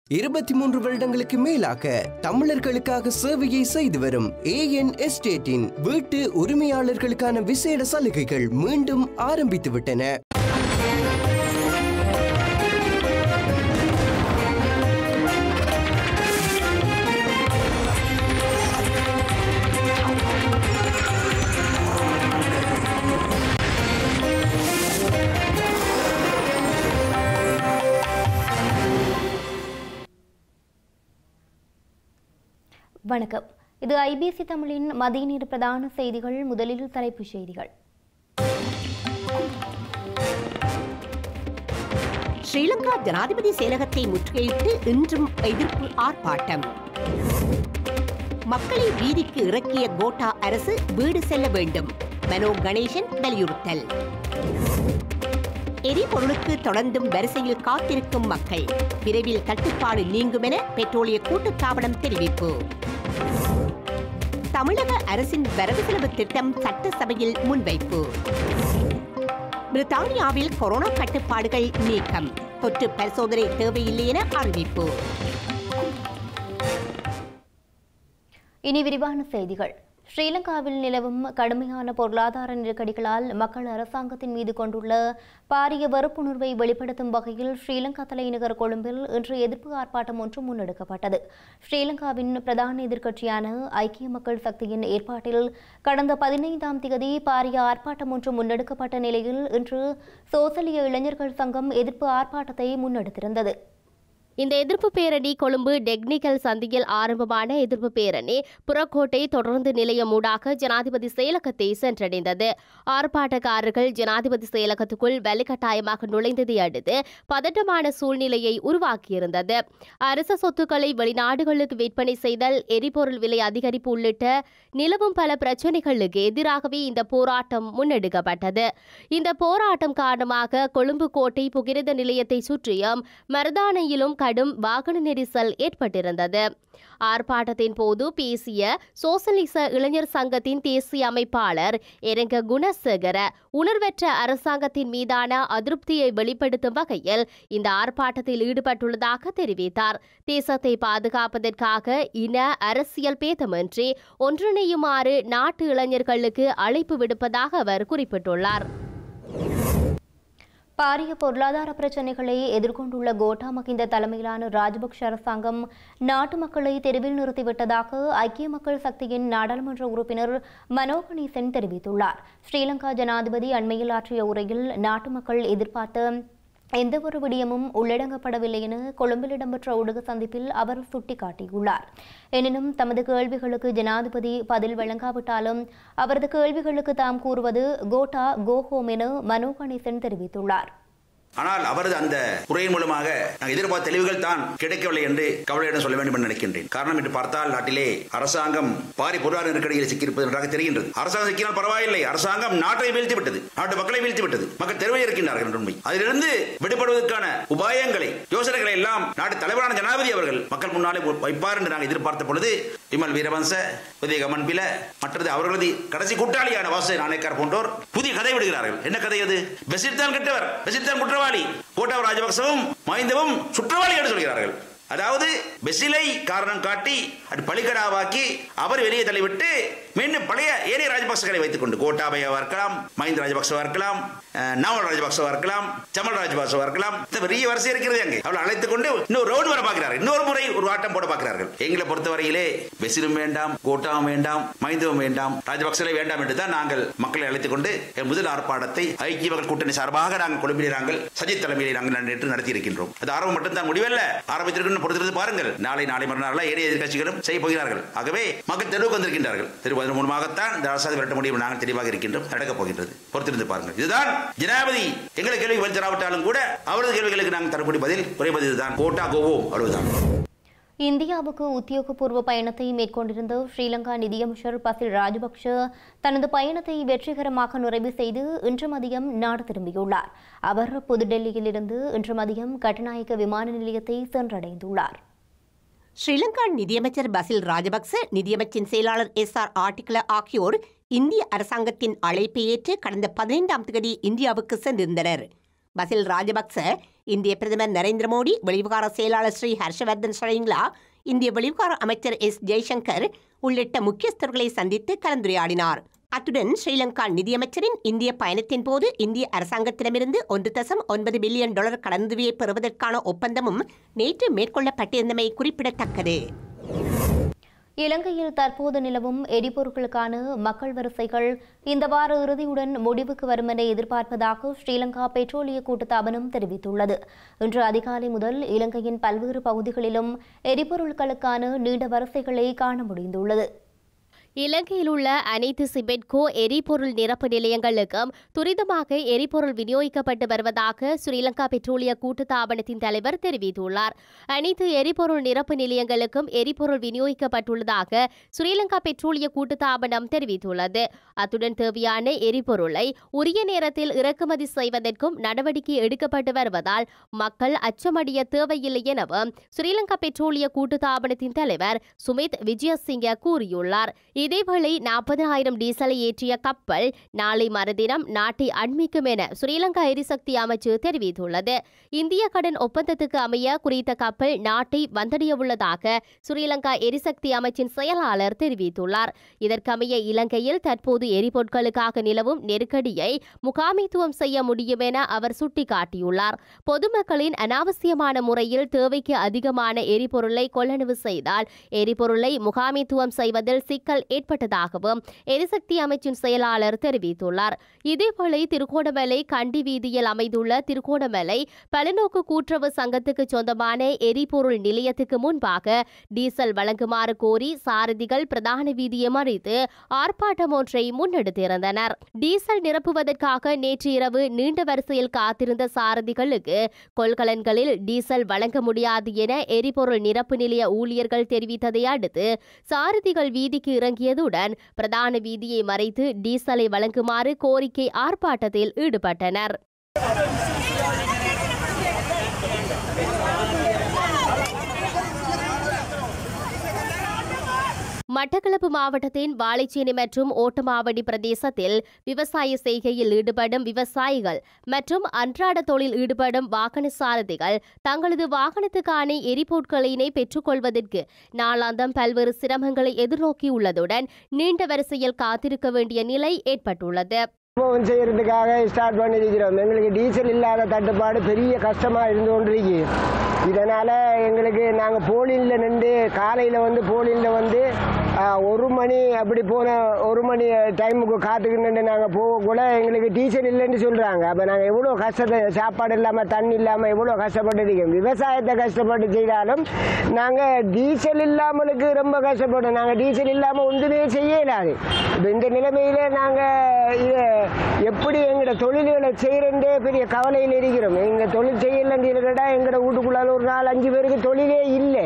இருபத்தி மூன்று வருடங்களுக்கு மேலாக தமிழர்களுக்காக சேவையை செய்து வரும் ஏஎன் எஸ்டேட்டின் வீட்டு உரிமையாளர்களுக்கான விசேட சலுகைகள் மீண்டும் ஆரம்பித்து விட்டன வணக்கம் இது ஐபிசி தமிழின் மதிய நேர பிரதான செய்திகள் முதலில் தலைப்புச் செய்திகள் ஸ்ரீலங்கா ஜனாதிபதி செயலகத்தை முற்றுகையிட்டு இன்றும் எதிர்ப்பு ஆர்ப்பாட்டம் மக்களை வீதிக்கு இறக்கிய கோட்டா அரசு வீடு செல்ல வேண்டும் மனோ கணேசன் வலியுறுத்தல் எரிபொருளுக்கு தொடர்ந்தும் வரிசையில் காத்திருக்கும் மக்கள் விரைவில் தட்டுப்பாடு நீங்கும் என பெட்ரோலிய கூட்டுத்தாபனம் தெரிவிப்பு தமிழக அரசின் வரவு செலவு திட்டம் சட்டசபையில் முன்வைப்பு பிரித்தானியாவில் கொரோனா கட்டுப்பாடுகள் நீக்கம் தொற்று பரிசோதனை தேவையில்லை என அறிவிப்பு இனி விரிவான செய்திகள் ஸ்ரீலங்காவில் நிலவும் கடுமையான பொருளாதார நெருக்கடிகளால் மக்கள் அரசாங்கத்தின் மீது கொண்டுள்ள பாரிய வெறுப்புணர்வை வெளிப்படுத்தும் வகையில் ஸ்ரீலங்கா தலைநகர் கொழும்பில் இன்று எதிர்ப்பு ஆர்ப்பாட்டம் ஒன்று முன்னெடுக்கப்பட்டது ஸ்ரீலங்காவின் பிரதான எதிர்க்கட்சியான ஐக்கிய மக்கள் சக்தியின் ஏற்பாட்டில் கடந்த பதினைந்தாம் தேதி பாரிய ஆர்ப்பாட்டம் ஒன்று முன்னெடுக்கப்பட்ட நிலையில் இன்று சோசலிய இளைஞர்கள் சங்கம் எதிர்ப்பு ஆர்ப்பாட்டத்தை முன்னெடுத்திருந்தது இந்த எதிர்ப்பு பேரணி கொழும்பு டெக்னிக்கல் சந்தியில் ஆரம்பமான எதிர்ப்பு பேரணி புறக்கோட்டை தொடர்ந்து நிலையம் ஊடாக ஜனாதிபதி செயலகத்தை சென்றடைந்தது ஆர்ப்பாட்டக்காரர்கள் ஜனாதிபதி செயலகத்துக்குள் வலுக்கட்டாயமாக நுழைந்ததை அடுத்து பதட்டமான சூழ்நிலையை உருவாக்கியிருந்தது அரச சொத்துக்களை வெளிநாடுகளுக்கு விற்பனை செய்தல் எரிபொருள் விலை அதிகரிப்பு உள்ளிட்ட நிலவும் பல பிரச்சினைகளுக்கு எதிராகவே இந்த போராட்டம் முன்னெடுக்கப்பட்டது இந்த போராட்டம் காரணமாக கொழும்பு கோட்டை புகிரத நிலையத்தை சுற்றியும் மருதானையிலும் கடும் வாகன நெரிசல் ஏற்பட்டிருந்தது ஆர்ப்பாட்டத்தின் போது பேசிய சோசலிச இளைஞர் சங்கத்தின் தேசிய அமைப்பாளர் எரங்க குணசேகர உணர்வற்ற அரசாங்கத்தின் மீதான அதிருப்தியை வெளிப்படுத்தும் வகையில் இந்த ஆர்ப்பாட்டத்தில் ஈடுபட்டுள்ளதாக தெரிவித்தார் தேசத்தை பாதுகாப்பதற்காக இன அரசியல் பேதமின்றி ஒன்றிணையுமாறு நாட்டு இளைஞர்களுக்கு அழைப்பு விடுப்பதாக அவர் குறிப்பிட்டுள்ளார் பாரிய பொருளாதார பிரச்சினைகளை எதிர்கொண்டுள்ள கோட்டா மகிந்த தலைமையிலான ராஜபக்ஷ அரசாங்கம் நாட்டு மக்களை தெருவில் நிறுத்திவிட்டதாக ஐக்கிய மக்கள் சக்தியின் நாடாளுமன்ற உறுப்பினர் மனோ கணேசன் தெரிவித்துள்ளார் ஸ்ரீலங்கா ஜனாதிபதி அண்மையில் ஆற்றிய உரையில் நாட்டு மக்கள் எதிர்பார்த்த எந்த ஒரு விடயமும் உள்ளடங்கப்படவில்லை என கொழும்பில் இடம்பெற்ற ஊடக சந்திப்பில் அவர் சுட்டிக்காட்டியுள்ளார் எனினும் தமது கேள்விகளுக்கு ஜனாதிபதி பதில் வழங்காவிட்டாலும் அவரது கேள்விகளுக்கு தாம் கூறுவது கோட்டா கோஹோம் என மனோ கணேசன் தெரிவித்துள்ளார் ஆனால் அவரது அந்த உரையின் மூலமாக நாங்கள் எதிர்பார்த்த தெளிவுகள் தான் கிடைக்கவில்லை என்று கவலையுடன் சொல்ல வேண்டும் என்று நினைக்கின்றேன் காரணம் என்று பார்த்தால் நாட்டிலே அரசாங்கம் பாரி பொருளாதார நெருக்கடியில் சிக்கியிருப்பது நன்றாக தெரிகின்றது அரசாங்கம் சிக்கினால் பரவாயில்லை அரசாங்கம் நாட்டை வீழ்த்தி விட்டது நாட்டு மக்களை வீழ்த்தி விட்டது மக்கள் தெருவில் இருக்கின்றார்கள் என்ற உண்மை அதிலிருந்து விடுபடுவதற்கான உபாயங்களை யோசனைகளை எல்லாம் நாட்டு தலைவரான ஜனாதிபதி அவர்கள் மக்கள் முன்னாலே வைப்பார் என்று நாங்கள் எதிர்பார்த்த பொழுது விமல் வீரவன்ச உதய கமன்பில மற்றது அவர்களது கடைசி கூட்டாளியான வாச நாணயக்கார் போன்றோர் புதிய கதை விடுகிறார்கள் என்ன கதை அது பெசிர் தான் கெட்டவர் பெசிர் தான் குற்றவாளி கோட்டாப ராஜபக்சவும் மைந்தவும் சுற்றவாளி என்று சொல்கிறார்கள் அதாவது பெசிலை காரணம் காட்டி அது பலிகடாவாக்கி அவர் வெளியே தள்ளிவிட்டு மீண்டும் பழைய ஏனைய ராஜபக்சகளை வைத்துக் கொண்டு கோட்டாபயாவா இருக்கலாம் மஹிந்த ராஜபக்சவா இருக்கலாம் நாவல் ராஜபக்சவா இருக்கலாம் சமல் ராஜபக்சவா இருக்கலாம் இந்த பெரிய வரிசை இருக்கிறது அங்கே அவளை அழைத்துக் கொண்டு இன்னொரு ரவுண்ட் வர பார்க்கிறார்கள் இன்னொரு முறை ஒரு ஆட்டம் போட பார்க்கிறார்கள் எங்களை பொறுத்தவரையிலே பெசிலும் வேண்டாம் கோட்டாவும் வேண்டாம் மைந்தவும் வேண்டாம் ராஜபக்சலே வேண்டாம் என்று தான் நாங்கள் மக்களை அழைத்துக் கொண்டு என் முதல் ஆர்ப்பாட்டத்தை ஐக்கிய மக்கள் கூட்டணி சார்பாக நாங்கள் கொழும்பிலே நாங்கள் சஜித் தலைமையிலே நாங்கள் நேற்று நடத்தி இருக்கின்றோம் அது ஆரம்பம் மட்டும்தான் முடிவல்ல ஆரம்பித்திருக்கின்ற பொறுத்திருந்து பாருங்கள் நாளை நாளை மறுநாள் ஏனைய எதிர்கட்சிகளும் செய்ய போகிறார்கள் ஆகவே மக்கள் தெருவுக்கு வந்திருக்கின்றார்கள் தெருவு அதன் மூலமாகத்தான் இந்த அரசாங்கம் விரட்ட முடியும் நாங்கள் தெளிவாக இருக்கின்றோம் நடக்கப் போகின்றது பொறுத்திருந்து பாருங்கள் இதுதான் ஜனாதிபதி எங்களை கேள்வி பதில் தராவிட்டாலும் கூட அவரது கேள்விகளுக்கு நாங்கள் தரக்கூடிய பதில் ஒரே பதில் தான் கோட்டா கோவோம் அவ்வளவுதான் இந்தியாவுக்கு உத்தியோகபூர்வ பயணத்தை மேற்கொண்டிருந்த ஸ்ரீலங்கா நிதியமைச்சர் பசில் ராஜபக்ஷ தனது பயணத்தை வெற்றிகரமாக நிறைவு செய்து இன்று மதியம் நாடு திரும்பியுள்ளார் அவர் புதுடெல்லியிலிருந்து இன்று மதியம் கட்டுநாயக்க விமான நிலையத்தை சென்றடைந்துள்ளார் ஸ்ரீலங்கா நிதியமைச்சர் பசில் ராஜபக்ச நிதியமைச்சின் செயலாளர் எஸ் ஆர் ஆர்டிகிள ஆகியோர் இந்திய அரசாங்கத்தின் அழைப்பை ஏற்று கடந்த பதினைந்தாம் தேதி இந்தியாவுக்கு சென்றிருந்தனர் பசில் ராஜபக்ச இந்திய பிரதமர் நரேந்திர மோடி வெளிவிகார செயலாளர் ஸ்ரீ ஹர்ஷவர்தன் ஸ்ரீங்லா இந்திய வெளிவிகார அமைச்சர் எஸ் ஜெய்சங்கர் உள்ளிட்ட முக்கியஸ்தர்களை சந்தித்து கலந்துரையாடினார் அத்துடன் ஸ்ரீலங்கா நிதியமைச்சரின் இந்திய பயணத்தின் போது இந்திய அரசாங்கத்திடமிருந்து ஒன்று தசம் ஒன்பது பில்லியன் டாலர் கடனுதவியை பெறுவதற்கான ஒப்பந்தமும் நேற்று மேற்கொள்ளப்பட்டிருந்தமை குறிப்பிடத்தக்கது இலங்கையில் தற்போது நிலவும் எரிபொருட்களுக்கான மக்கள் வரிசைகள் இந்த வார இறுதியுடன் முடிவுக்கு வரும் என எதிர்பார்ப்பதாக ஸ்ரீலங்கா பெட்ரோலிய கூட்டுத்தாபனம் தெரிவித்துள்ளது இன்று அதிகாலை முதல் இலங்கையின் பல்வேறு பகுதிகளிலும் எரிபொருட்களுக்கான நீண்ட வரிசைகளை காண முடிந்துள்ளது இலங்கையில் உள்ள அனைத்து சிபெட்கோ எரிபொருள் நிரப்பு நிலையங்களுக்கும் துரிதமாக எரிபொருள் விநியோகிக்கப்பட்டு வருவதாக ஸ்ரீலங்கா பெட்ரோலிய கூட்டுத்தாபனத்தின் தலைவர் தெரிவித்துள்ளார் அனைத்து எரிபொருள் நிரப்பு நிலையங்களுக்கும் எரிபொருள் விநியோகிக்கப்பட்டுள்ளதாக ஸ்ரீலங்கா பெட்ரோலிய கூட்டுத்தாபனம் தெரிவித்துள்ளது அத்துடன் தேவையான எரிபொருளை உரிய நேரத்தில் இறக்குமதி செய்வதற்கும் நடவடிக்கை எடுக்கப்பட்டு வருவதால் மக்கள் அச்சமடைய தேவையில்லை எனவும் ஸ்ரீலங்கா பெட்ரோலிய கூட்டுத்தாபனத்தின் தலைவர் சுமித் விஜயசிங்க கூறியுள்ளார் இதேவேளை நாற்பதாயிரம் டீசலை ஏற்றிய கப்பல் நாளை மறுதினம் நாட்டை அண்மிக்கும் என ஸ்ரீலங்கா எரிசக்தி அமைச்சு தெரிவித்துள்ளது இந்திய கடன் ஒப்பந்தத்துக்கு அமைய குறித்த கப்பல் நாட்டை வந்தடையவுள்ளதாக ஸ்ரீலங்கா எரிசக்தி அமைச்சின் செயலாளர் தெரிவித்துள்ளார் இதற்கமைய இலங்கையில் தற்போது எரிபொருட்களுக்காக நிலவும் நெருக்கடியை முகாமைத்துவம் செய்ய முடியும் என அவர் சுட்டிக்காட்டியுள்ளார் பொதுமக்களின் அனாவசியமான முறையில் தேவைக்கு அதிகமான எரிபொருளை கொள்ளளவு செய்தால் எரிபொருளை முகாமைத்துவம் செய்வதில் சிக்கல் ஏற்பட்டதாகவும் எரிசக்தி அமைச்சின் செயலாளர் தெரிவித்துள்ளார் இதேவேளை திருகோணமலை கண்டி வீதியில் அமைந்துள்ள திருகோணமலை பலநோக்கு கூட்டுறவு சங்கத்துக்கு சொந்தமான எரிபொருள் நிலையத்துக்கு முன்பாக டீசல் வழங்குமாறு கோரி சாரதிகள் பிரதான வீதியை மறித்து ஆர்ப்பாட்டம் ஒன்றை முன்னெடுத்திருந்தனர் டீசல் நிரப்புவதற்காக நேற்று இரவு நீண்ட வரிசையில் காத்திருந்த சாரதிகளுக்கு கொள்கலன்களில் டீசல் வழங்க முடியாது என எரிபொருள் நிரப்பு நிலைய ஊழியர்கள் தெரிவித்ததை அடுத்து சாரதிகள் வீதிக்கு இறங்கியதுடன் பிரதான வீதியை மறைத்து டீசலை வழங்குமாறு கோரிக்கை ஆர்ப்பாட்டத்தில் ஈடுபட்டனர் மட்டக்களப்பு மாவட்டத்தின் வாழைச்சேனை மற்றும் ஓட்டமாவடி பிரதேசத்தில் விவசாய செய்கையில் ஈடுபடும் விவசாயிகள் மற்றும் அன்றாட தொழில் ஈடுபடும் வாகன சாரதிகள் தங்களது வாகனத்துக்கான எரிபொருட்களினை பெற்றுக்கொள்வதற்கு நாளாந்தம் பல்வேறு சிரமங்களை எதிர்நோக்கியுள்ளதுடன் நீண்ட வரிசையில் காத்திருக்க வேண்டிய நிலை ஏற்பட்டுள்ளது அனுபவம் செய்யறதுக்காக ஸ்டார்ட் பண்ணியிருக்கிறோம் எங்களுக்கு டீசல் இல்லாத தட்டுப்பாடு பெரிய கஷ்டமா இருந்து கொண்டிருக்கு இதனால எங்களுக்கு நாங்கள் போலியில் நின்று காலையில் வந்து போலியில் வந்து ஆ, ஒரு மணி அப்படி போன ஒரு மணி டைமுக்கு காத்துக்கிட்டு நாங்கள் போகக்குள்ள எங்களுக்கு டீசல் இல்லைன்னு சொல்கிறாங்க அப்போ நாங்கள் எவ்வளோ கஷ்டத்தை சாப்பாடு இல்லாமல் தண்ணி இல்லாமல் எவ்வளோ கஷ்டப்பட்டு இருக்கோம் விவசாயத்தை கஷ்டப்பட்டு செய்தாலும் நாங்கள் டீசல் இல்லாமலுக்கு ரொம்ப கஷ்டப்படும் நாங்கள் டீசல் இல்லாமல் ஒன்றுமே செய்ய இயலாது இப்போ இந்த நிலைமையில நாங்கள் இதை எப்படி எங்களோட தொழில்களை செய்கிறேன்டே பெரிய கவலையில் இருக்கிறோம் எங்கள் தொழில் செய்யலன்னு இருக்கட்டா எங்களோட வீட்டுக்குள்ளால ஒரு நாலு அஞ்சு பேருக்கு தொழிலே இல்லை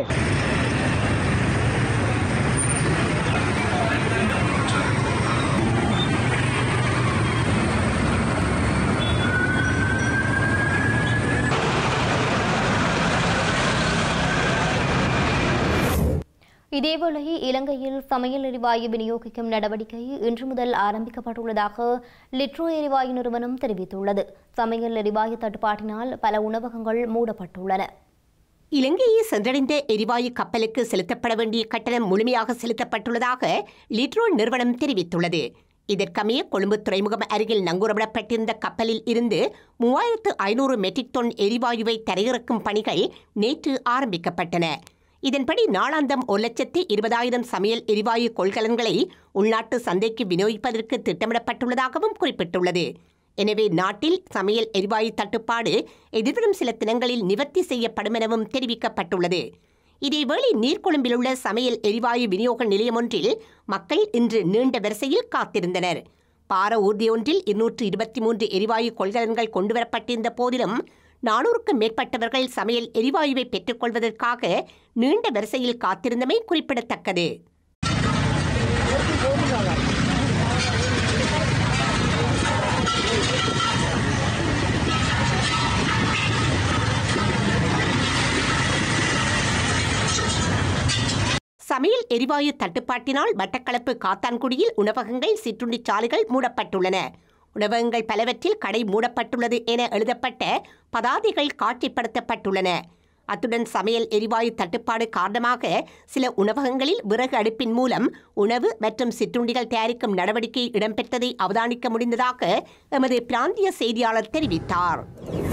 இதேவேளை இலங்கையில் சமையல் எரிவாயு விநியோகிக்கும் நடவடிக்கை இன்று முதல் ஆரம்பிக்கப்பட்டுள்ளதாக லிட்ரோ எரிவாயு நிறுவனம் தெரிவித்துள்ளது சமையல் எரிவாயு தட்டுப்பாட்டினால் பல உணவகங்கள் மூடப்பட்டுள்ளன இலங்கையை சென்றடைந்த எரிவாயு கப்பலுக்கு செலுத்தப்பட வேண்டிய கட்டணம் முழுமையாக செலுத்தப்பட்டுள்ளதாக லிட்ரோ நிறுவனம் தெரிவித்துள்ளது இதற்கமைய கொழும்பு துறைமுகம் அருகில் நங்கூரமிடப்பட்டிருந்த கப்பலில் இருந்து மூவாயிரத்து ஐநூறு மெட்ரிக் டன் எரிவாயுவை தரையிறக்கும் பணிகள் நேற்று ஆரம்பிக்கப்பட்டன இதன்படி நாளாந்தம் ஒரு லட்சத்து இருபதாயிரம் சமையல் எரிவாயு கொள்கலன்களை உள்நாட்டு சந்தைக்கு விநியோகிப்பதற்கு திட்டமிடப்பட்டுள்ளதாகவும் குறிப்பிட்டுள்ளது எனவே நாட்டில் சமையல் எரிவாயு தட்டுப்பாடு எதிர்வரும் சில தினங்களில் நிவர்த்தி செய்யப்படும் எனவும் தெரிவிக்கப்பட்டுள்ளது இதேவேளை நீர்கொழும்பில் உள்ள சமையல் எரிவாயு விநியோக நிலையம் ஒன்றில் மக்கள் இன்று நீண்ட வரிசையில் காத்திருந்தனர் பார ஊர்தி ஒன்றில் இருநூற்று இருபத்தி மூன்று எரிவாயு கொள்கலன்கள் கொண்டுவரப்பட்டிருந்த போதிலும் நானூறுக்கும் மேற்பட்டவர்கள் சமையல் எரிவாயுவை பெற்றுக்கொள்வதற்காக நீண்ட வரிசையில் காத்திருந்தமை குறிப்பிடத்தக்கது சமையல் எரிவாயு தட்டுப்பாட்டினால் மட்டக்களப்பு காத்தான்குடியில் உணவகங்கள் சிற்றுண்டிச் சாலைகள் மூடப்பட்டுள்ளன உணவகங்கள் பலவற்றில் கடை மூடப்பட்டுள்ளது என எழுதப்பட்ட பதாதைகள் காட்சிப்படுத்தப்பட்டுள்ளன அத்துடன் சமையல் எரிவாயு தட்டுப்பாடு காரணமாக சில உணவகங்களில் விறகு அடுப்பின் மூலம் உணவு மற்றும் சிற்றுண்டிகள் தயாரிக்கும் நடவடிக்கை இடம்பெற்றதை அவதானிக்க முடிந்ததாக எமது பிராந்திய செய்தியாளர் தெரிவித்தார்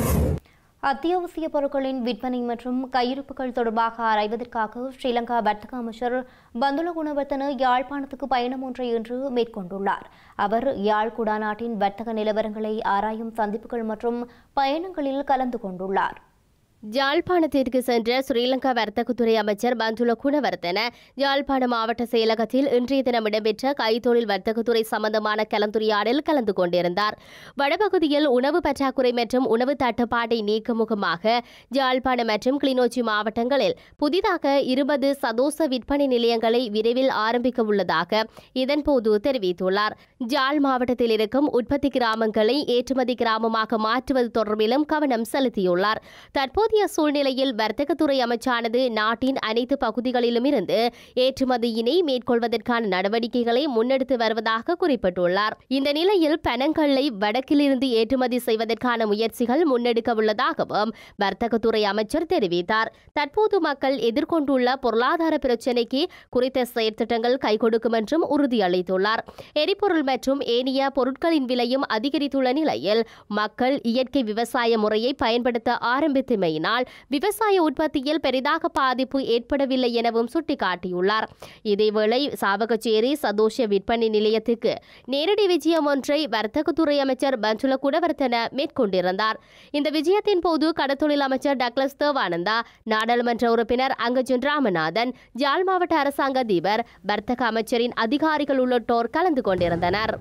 அத்தியாவசிய பொருட்களின் விற்பனை மற்றும் கையிருப்புகள் தொடர்பாக ஆராய்வதற்காக ஸ்ரீலங்கா வர்த்தக அமைச்சர் பந்துல குணவர்த்தன யாழ்ப்பாணத்துக்கு பயணம் ஒன்றை இன்று மேற்கொண்டுள்ளார் அவர் யாழ் குடாநாட்டின் வர்த்தக நிலவரங்களை ஆராயும் சந்திப்புகள் மற்றும் பயணங்களில் கலந்து கொண்டுள்ளார் யாழ்ப்பாணத்திற்கு சென்ற ஸ்ரீலங்கா வர்த்தகத்துறை அமைச்சர் பந்துல குணவர்த்தன யாழ்ப்பாண மாவட்ட செயலகத்தில் இன்றைய தினம் இடம்பெற்ற கைத்தொழில் வர்த்தகத்துறை சம்பந்தமான கலந்துரையாடலில் கலந்து கொண்டிருந்தார் வடபகுதியில் உணவு பற்றாக்குறை மற்றும் உணவு தட்டுப்பாட்டை நீக்கும் முகமாக யாழ்ப்பாணம் மற்றும் கிளிநொச்சி மாவட்டங்களில் புதிதாக இருபது சதோச விற்பனை நிலையங்களை விரைவில் ஆரம்பிக்க உள்ளதாக இதன்போது தெரிவித்துள்ளார் ஜாழ் மாவட்டத்தில் இருக்கும் உற்பத்தி கிராமங்களை ஏற்றுமதி கிராமமாக மாற்றுவது தொடர்பிலும் கவனம் செலுத்தியுள்ளார் தற்போதைய சூழ்நிலையில் வர்த்தகத்துறை அமைச்சானது நாட்டின் அனைத்து பகுதிகளிலும் இருந்து ஏற்றுமதியினை மேற்கொள்வதற்கான நடவடிக்கைகளை முன்னெடுத்து வருவதாக குறிப்பிட்டுள்ளார் இந்த நிலையில் பனங்கல்லை வடக்கிலிருந்து ஏற்றுமதி செய்வதற்கான முயற்சிகள் முன்னெடுக்க உள்ளதாகவும் வர்த்தகத்துறை அமைச்சர் தெரிவித்தார் தற்போது மக்கள் எதிர்கொண்டுள்ள பொருளாதார பிரச்சினைக்கு குறித்த செயற்திட்டங்கள் கை கொடுக்கும் என்றும் உறுதியளித்துள்ளார் எரிபொருள் மற்றும் ஏனைய பொருட்களின் விலையும் அதிகரித்துள்ள நிலையில் மக்கள் இயற்கை விவசாய முறையை பயன்படுத்த ஆரம்பித்தமையினால் விவசாய உற்பத்தியில் பெரிதாக பாதிப்பு ஏற்படவில்லை எனவும் சுட்டிக்காட்டியுள்ளார் இதேவேளை சாவகச்சேரி சதோஷ விற்பனை நிலையத்துக்கு நேரடி விஜயம் ஒன்றை வர்த்தகத்துறை அமைச்சர் பஞ்சுல குடவர்த்தன மேற்கொண்டிருந்தார் இந்த விஜயத்தின் போது கடத்தொழில் அமைச்சர் டக்ளஸ் தேவானந்தா நாடாளுமன்ற உறுப்பினர் அங்கஜன் ராமநாதன் ஜாழ் மாவட்ட அரசாங்க அதிபர் வர்த்தக அமைச்சரின் அதிகாரிகள் உள்ளிட்டோர் கலந்து கொண்டிருந்தனர்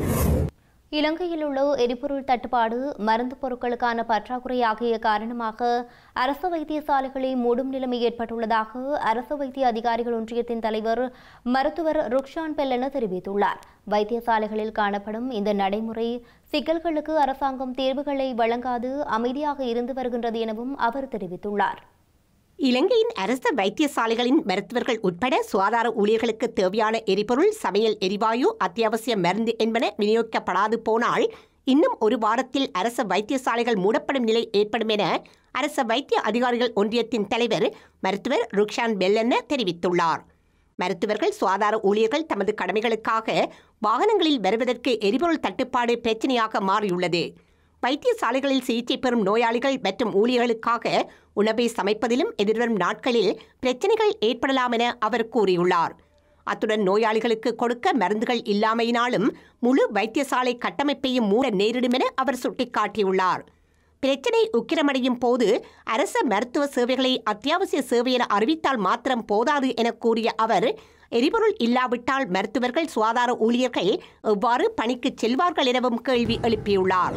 இலங்கையில் உள்ள எரிபொருள் தட்டுப்பாடு மருந்து பொருட்களுக்கான பற்றாக்குறை ஆகிய காரணமாக அரசு வைத்தியசாலைகளை மூடும் நிலைமை ஏற்பட்டுள்ளதாக அரசு வைத்திய அதிகாரிகள் ஒன்றியத்தின் தலைவர் மருத்துவர் ருக்ஷான் பெல்லன தெரிவித்துள்ளார் வைத்தியசாலைகளில் காணப்படும் இந்த நடைமுறை சிக்கல்களுக்கு அரசாங்கம் தேர்வுகளை வழங்காது அமைதியாக இருந்து வருகின்றது எனவும் அவர் தெரிவித்துள்ளார் இலங்கையின் அரசு வைத்தியசாலைகளின் மருத்துவர்கள் உட்பட சுகாதார ஊழியர்களுக்கு தேவையான எரிபொருள் சமையல் எரிவாயு அத்தியாவசிய மருந்து என்பன விநியோகிக்கப்படாது போனால் இன்னும் ஒரு வாரத்தில் அரசு வைத்தியசாலைகள் மூடப்படும் நிலை ஏற்படும் என அரசு வைத்திய அதிகாரிகள் ஒன்றியத்தின் தலைவர் மருத்துவர் ருக்ஷான் பெல்லன்ன தெரிவித்துள்ளார் மருத்துவர்கள் சுகாதார ஊழியர்கள் தமது கடமைகளுக்காக வாகனங்களில் வருவதற்கு எரிபொருள் தட்டுப்பாடு பிரச்சனையாக மாறியுள்ளது வைத்தியசாலைகளில் சிகிச்சை பெறும் நோயாளிகள் மற்றும் ஊழியர்களுக்காக உணவை சமைப்பதிலும் எதிர்வரும் நாட்களில் பிரச்சனைகள் ஏற்படலாம் என அவர் கூறியுள்ளார் அத்துடன் நோயாளிகளுக்கு கொடுக்க மருந்துகள் இல்லாமையினாலும் முழு வைத்தியசாலை கட்டமைப்பையும் மூட நேரிடும் என அவர் சுட்டிக்காட்டியுள்ளார் பிரச்சினை உக்கிரமடையும் போது அரச மருத்துவ சேவைகளை அத்தியாவசிய சேவை என அறிவித்தால் மாத்திரம் போதாது என கூறிய அவர் எரிபொருள் இல்லாவிட்டால் மருத்துவர்கள் சுகாதார ஊழியர்கள் எவ்வாறு பணிக்கு செல்வார்கள் எனவும் கேள்வி எழுப்பியுள்ளார்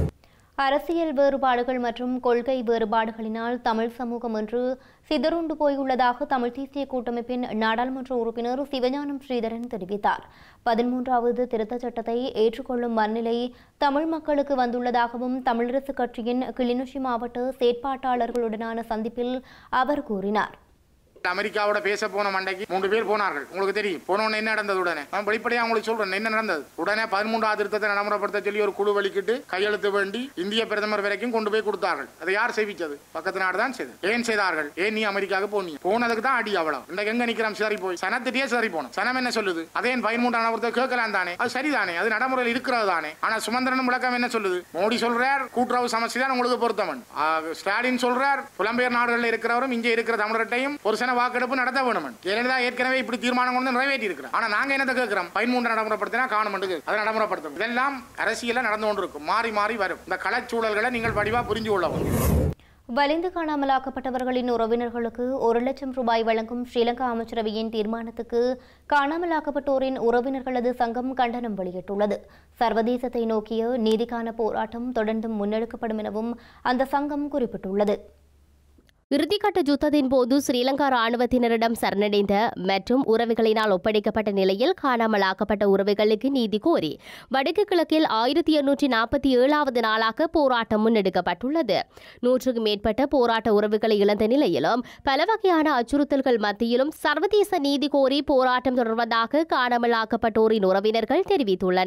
அரசியல் வேறுபாடுகள் மற்றும் கொள்கை வேறுபாடுகளினால் தமிழ் சமூகம் என்று சிதறுண்டு போயுள்ளதாக தமிழ் தேசிய கூட்டமைப்பின் நாடாளுமன்ற உறுப்பினர் சிவஞானம் ஸ்ரீதரன் தெரிவித்தார் பதிமூன்றாவது திருத்தச் சட்டத்தை ஏற்றுக்கொள்ளும் மனநிலை தமிழ் மக்களுக்கு வந்துள்ளதாகவும் தமிழரசு கட்சியின் கிளிநொச்சி மாவட்ட செயற்பாட்டாளர்களுடனான சந்திப்பில் அவர் கூறினார் அமெரிக்காவோட பேச போன மண்டைக்கு மூன்று பேர் போனார்கள் உங்களுக்கு தெரியும் போனோன்னு என்ன நடந்தது உடனே நான் வெளிப்படையா உங்களுக்கு சொல்றேன் என்ன நடந்தது உடனே பதிமூன்றாவது திருத்தத்தை நடைமுறைப்படுத்த சொல்லி ஒரு குழு வலிக்கிட்டு கையெழுத்து வேண்டி இந்திய பிரதமர் வரைக்கும் கொண்டு போய் கொடுத்தார்கள் அதை யார் செய்விச்சது பக்கத்து நாடு தான் செய்தது ஏன் செய்தார்கள் ஏன் நீ அமெரிக்காவுக்கு போனீங்க போனதுக்கு தான் அடி அவ்வளவு இன்றைக்கு எங்க நிக்கிறோம் சரி போய் சனத்திட்டே சரி போனோம் சனம் என்ன சொல்லுது அதே பதிமூன்றாம் நபரத்தை கேட்கலாம் தானே அது சரிதானே அது நடைமுறையில் இருக்கிறது தானே ஆனா சுமந்திரன் விளக்கம் என்ன சொல்லுது மோடி சொல்றார் கூட்டுறவு சமஸ்தி தான் உங்களுக்கு பொருத்தமன் ஆ, ஸ்டாலின் சொல்றார் புலம்பெயர் நாடுகளில் இருக்கிறவரும் இங்கே இருக்கிற தமிழர்கிட்டையும் ஒரு சில வாக்கெடுப்பு நடத்த வேணும் ஜெயலலிதா ஏற்கனவே இப்படி தீர்மானம் கொண்டு நிறைவேற்றி இருக்கிறோம் ஆனா நாங்க என்னத்தை கேட்கிறோம் பதிமூன்று நடைமுறைப்படுத்தினா காணும் அதை நடைமுறைப்படுத்தும் இதெல்லாம் அரசியல நடந்து கொண்டிருக்கும் மாறி மாறி வரும் இந்த கலச்சூழல்களை நீங்கள் வடிவா புரிஞ்சு கொள்ளவும் வலிந்து காணாமலாக்கப்பட்டவர்களின் உறவினர்களுக்கு ஒரு லட்சம் ரூபாய் வழங்கும் ஸ்ரீலங்கா அமைச்சரவையின் தீர்மானத்துக்கு காணாமலாக்கப்பட்டோரின் உறவினர்களது சங்கம் கண்டனம் வெளியிட்டுள்ளது சர்வதேசத்தை நோக்கிய நீதிக்கான போராட்டம் தொடர்ந்தும் முன்னெடுக்கப்படும் எனவும் அந்த சங்கம் குறிப்பிட்டுள்ளது இறுதிக்கட்ட யுத்தத்தின் போது ஸ்ரீலங்கா ராணுவத்தினரிடம் சரணடைந்த மற்றும் உறவுகளினால் ஒப்படைக்கப்பட்ட நிலையில் காணாமலாக்கப்பட்ட உறவுகளுக்கு நீதி கோரி வடக்கு கிழக்கில் ஆயிரத்தி எண்ணூற்றி நாற்பத்தி ஏழாவது நாளாக போராட்டம் முன்னெடுக்கப்பட்டுள்ளது நூற்றுக்கும் மேற்பட்ட போராட்ட உறவுகளை இழந்த நிலையிலும் பல வகையான அச்சுறுத்தல்கள் மத்தியிலும் சர்வதேச நீதி கோரி போராட்டம் தொடர்வதாக காணாமலாக்கப்பட்டோரின் உறவினர்கள் தெரிவித்துள்ளனர்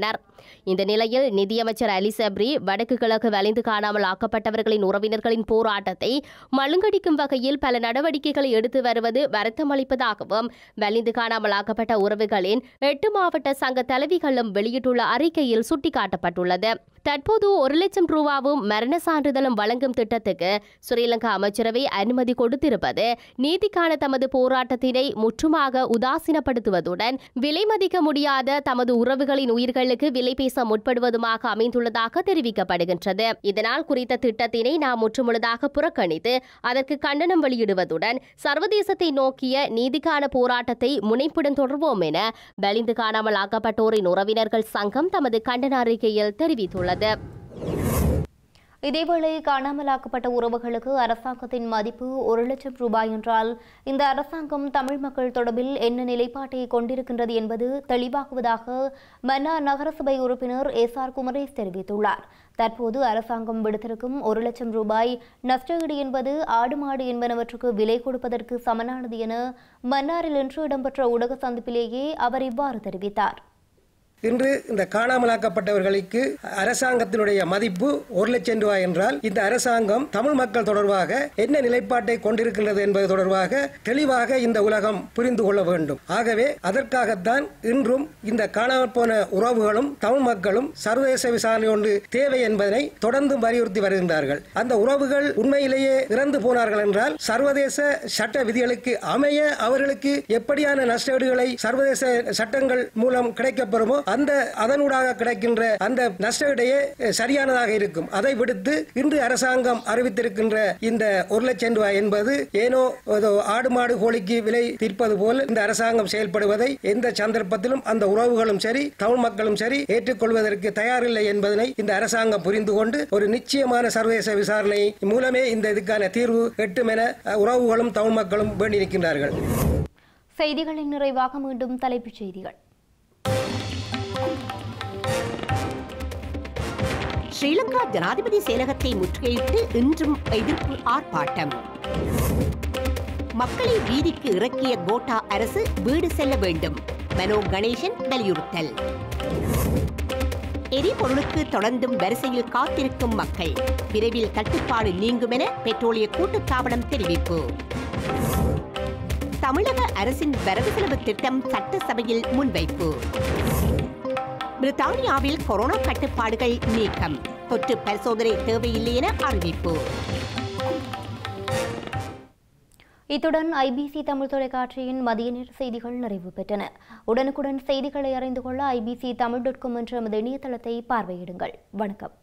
இந்த நிலையில் நிதியமைச்சர் அலி சப்ரி வடக்கு கிழக்கு வலிந்து காணாமல் ஆக்கப்பட்டவர்களின் உறவினர்களின் போராட்டத்தை மழுங்கடிக்கும் வகையில் பல நடவடிக்கைகளை எடுத்து வருவது வருத்தம் அளிப்பதாகவும் வலிந்து காணாமல் ஆக்கப்பட்ட உறவுகளின் எட்டு மாவட்ட சங்க தலைவிகளும் வெளியிட்டுள்ள அறிக்கையில் சுட்டிக்காட்டப்பட்டுள்ளது தற்போது ஒரு லட்சம் ரூபாவும் மரண சான்றிதழும் வழங்கும் திட்டத்துக்கு ஸ்ரீலங்கா அமைச்சரவை அனுமதி கொடுத்திருப்பது நீதிக்கான தமது போராட்டத்தினை முற்றுமாக உதாசீனப்படுத்துவதுடன் விலை மதிக்க முடியாத தமது உறவுகளின் உயிர்களுக்கு விலை பேச முற்படுவதுமாக அமைந்துள்ளதாக தெரிவிக்கப்படுகின்றது இதனால் குறித்த திட்டத்தினை நாம் முற்றுமுழுதாக புறக்கணித்து அதற்கு கண்டனம் வெளியிடுவதுடன் சர்வதேசத்தை நோக்கிய நீதிக்கான போராட்டத்தை முனைப்புடன் தொடர்வோம் என வலிந்து காணாமல் ஆக்கப்பட்டோரின் உறவினர்கள் சங்கம் தமது கண்டன அறிக்கையில் தெரிவித்துள்ளது இதேவேளை காணாமலாக்கப்பட்ட உறவுகளுக்கு அரசாங்கத்தின் மதிப்பு ஒரு லட்சம் ரூபாய் என்றால் இந்த அரசாங்கம் தமிழ் மக்கள் தொடர்பில் என்ன நிலைப்பாட்டை கொண்டிருக்கின்றது என்பது தெளிவாகுவதாக மன்னார் நகரசபை உறுப்பினர் எஸ் ஆர் குமரேஷ் தெரிவித்துள்ளார் தற்போது அரசாங்கம் விடுத்திருக்கும் ஒரு லட்சம் ரூபாய் நஷ்டஈடு என்பது ஆடு மாடு என்பனவற்றுக்கு விலை கொடுப்பதற்கு சமனானது என மன்னாரில் இன்று இடம்பெற்ற ஊடக சந்திப்பிலேயே அவர் இவ்வாறு தெரிவித்தார் இன்று இந்த காணாமலாக்கப்பட்டவர்களுக்கு அரசாங்கத்தினுடைய மதிப்பு ஒரு லட்சம் ரூபாய் என்றால் இந்த அரசாங்கம் தமிழ் மக்கள் தொடர்பாக என்ன நிலைப்பாட்டை கொண்டிருக்கின்றது என்பது தொடர்பாக தெளிவாக இந்த உலகம் புரிந்து கொள்ள வேண்டும் ஆகவே அதற்காகத்தான் இன்றும் இந்த காணாமல் போன உறவுகளும் தமிழ் மக்களும் சர்வதேச விசாரணை ஒன்று தேவை என்பதனை தொடர்ந்து வலியுறுத்தி வருகின்றார்கள் அந்த உறவுகள் உண்மையிலேயே இறந்து போனார்கள் என்றால் சர்வதேச சட்ட விதிகளுக்கு அமைய அவர்களுக்கு எப்படியான நஷ்டஈடுகளை சர்வதேச சட்டங்கள் மூலம் கிடைக்கப்பெறுமோ அந்த அதனூடாக கிடைக்கின்ற அந்த நஷ்டஈடையே சரியானதாக இருக்கும் அதை விடுத்து இன்று அரசாங்கம் அறிவித்திருக்கின்ற இந்த ஒரு லட்சம் ரூபாய் என்பது ஏனோ ஏதோ ஆடு மாடு கோழிக்கு விலை தீர்ப்பது போல் இந்த அரசாங்கம் செயல்படுவதை எந்த சந்தர்ப்பத்திலும் அந்த உறவுகளும் சரி தமிழ் மக்களும் சரி ஏற்றுக்கொள்வதற்கு தயாரில்லை என்பதனை இந்த அரசாங்கம் புரிந்து கொண்டு ஒரு நிச்சயமான சர்வதேச விசாரணை மூலமே இந்த இதுக்கான தீர்வு எட்டும் என அஹ், உறவுகளும் தமிழ் மக்களும் வேண்டி நிற்கின்றார்கள் செய்திகளின் நிறைவாக மீண்டும் தலைப்புச் செய்திகள் ஸ்ரீலங்கா ஜனாதிபதி செயலகத்தை முற்றுகையிட்டு இன்றும் எதிர்ப்பு ஆர்ப்பாட்டம் மக்களை வீதிக்கு இறக்கிய கோட்டா அரசு வீடு செல்ல வேண்டும் மனோ கணேசன் வலியுறுத்தல் எரிபொருளுக்கு தொடர்ந்தும் வரிசையில் காத்திருக்கும் மக்கள் விரைவில் தட்டுப்பாடு நீங்கும் என பெட்ரோலிய கூட்டுத்தாபனம் தெரிவிப்பு தமிழக அரசின் வரவு செலவு திட்டம் சட்டசபையில் முன்வைப்பு பிரித்தானியாவில் கொரோனா கட்டுப்பாடுகள் நீக்கம் தொற்று பரிசோதனை தேவையில்லை என அறிவிப்பு இத்துடன் ஐபிசி தமிழ் தொலைக்காட்சியின் மதிய நேர செய்திகள் நிறைவு பெற்றன உடனுக்குடன் செய்திகளை அறிந்து கொள்ள ஐபிசி தமிழ் டாட் காம் என்ற நமது இணையதளத்தை பார்வையிடுங்கள் வணக்கம்